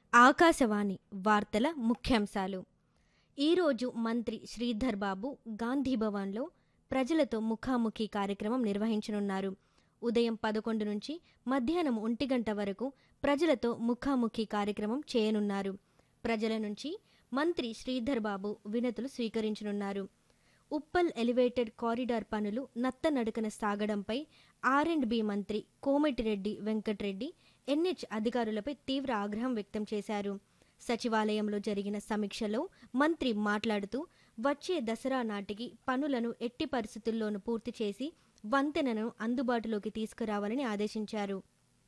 ఆకాశవాణి వార్తల ముఖ్యాంశాలు ఈరోజు మంత్రి శ్రీధర్ బాబు గాంధీ భవన్లో ప్రజలతో ముఖాముఖి కార్యక్రమం నిర్వహించనున్నారు ఉదయం పదకొండు నుంచి మధ్యాహ్నం ఒంటి గంట వరకు ప్రజలతో ముఖాముఖి కార్యక్రమం చేయనున్నారు ప్రజల నుంచి మంత్రి శ్రీధర్ బాబు వినతులు స్వీకరించనున్నారు ఉప్పల్ ఎలివేటెడ్ కారిడార్ పనులు నత్తనడకన సాగడంపై ఆర్ అండ్ బి మంత్రి కోమటిరెడ్డి వెంకట్రెడ్డి ఎన్హెచ్ అధికారులపై తీవ్ర ఆగ్రహం వ్యక్తం చేశారు సచివాలయంలో జరిగిన సమీక్షలో మంత్రి మాట్లాడుతూ వచ్చే దసరా నాటికి పనులను ఎట్టి పరిస్థితుల్లోనూ పూర్తి చేసి వంతెనను అందుబాటులోకి తీసుకురావాలని ఆదేశించారు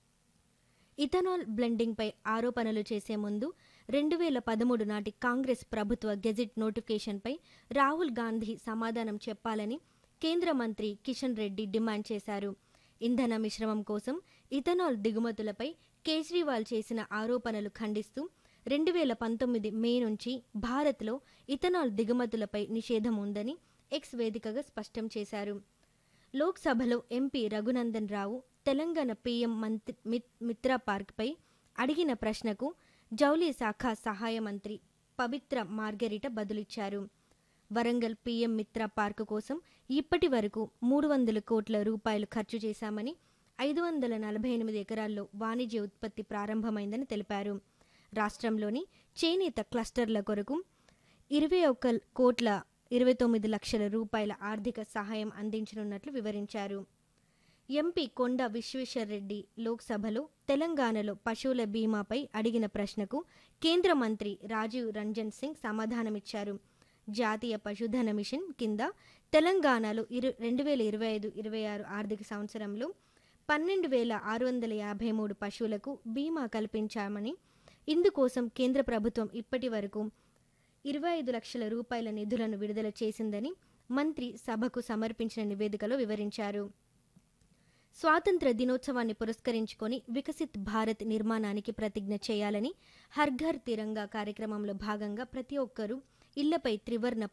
ఇథనాల్ బ్లెండింగ్పై ఆరోపణలు చేసే ముందు రెండు వేల పదమూడు నాటి కాంగ్రెస్ ప్రభుత్వ గెజిట్ నోటిఫికేషన్పై రాహుల్ గాంధీ సమాధానం చెప్పాలని కేంద్ర మంత్రి కిషన్ రెడ్డి డిమాండ్ చేశారు ఇంధన మిశ్రమం కోసం ఇథనాల్ దిగుమతులపై కేజ్రీవాల్ చేసిన ఆరోపణలు ఖండిస్తూ రెండు వేల పంతొమ్మిది మే నుంచి భారత్లో ఇథనాల్ దిగుమతులపై నిషేధం ఉందని ఎక్స్ వేదికగా స్పష్టం చేశారు లోక్సభలో ఎంపీ రఘునందన్ రావు తెలంగాణ పీఎం మంత్రి మిత్- మిత్రా పార్క్పై అడిగిన ప్రశ్నకు జౌళి శాఖ సహాయ మంత్రి పవిత్ర మార్గరిట బదులిచ్చారు వరంగల్ పీఎం మిత్రా పార్కు కోసం ఇప్పటి వరకు మూడు వందల కోట్ల రూపాయలు ఖర్చు చేశామని ఐదు వందల నలభై ఎనిమిది ఎకరాల్లో వాణిజ్య ఉత్పత్తి ప్రారంభమైందని తెలిపారు రాష్ట్రంలోని చేనేత క్లస్టర్ల కొరకు ఇరవై ఒక్క కోట్ల ఇరవై తొమ్మిది లక్షల రూపాయల ఆర్థిక సహాయం అందించనున్నట్లు వివరించారు ఎంపీ కొండ విశ్వేశ్వర్రెడ్డి లోక్సభలో తెలంగాణలో పశువుల బీమాపై అడిగిన ప్రశ్నకు కేంద్ర మంత్రి రాజీవ్ రంజన్ సింగ్ సమాధానమిచ్చారు జాతీయ పశుధన మిషన్ కింద తెలంగాణలో ఇరు రెండు వేల ఇరవై ఐదు ఇరవై ఆరు ఆర్థిక సంవత్సరంలో పన్నెండు వేల ఆరు వందల యాభై మూడు పశువులకు బీమా కల్పించామని ఇందుకోసం కేంద్ర ప్రభుత్వం ఇప్పటి వరకు ఇరవై ఐదు లక్షల రూపాయల నిధులను విడుదల చేసిందని మంత్రి సభకు సమర్పించిన నివేదికలో వివరించారు స్వాతంత్ర దినోత్సవాన్ని పురస్కరించుకొని వికసిత్ భారత్ నిర్మాణానికి ప్రతిజ్ఞ చేయాలని హర్ ఘర్ తిరంగా కార్యక్రమంలో భాగంగా ప్రతి ఒక్కరూ ఇళ్లపై త్రివర్ణ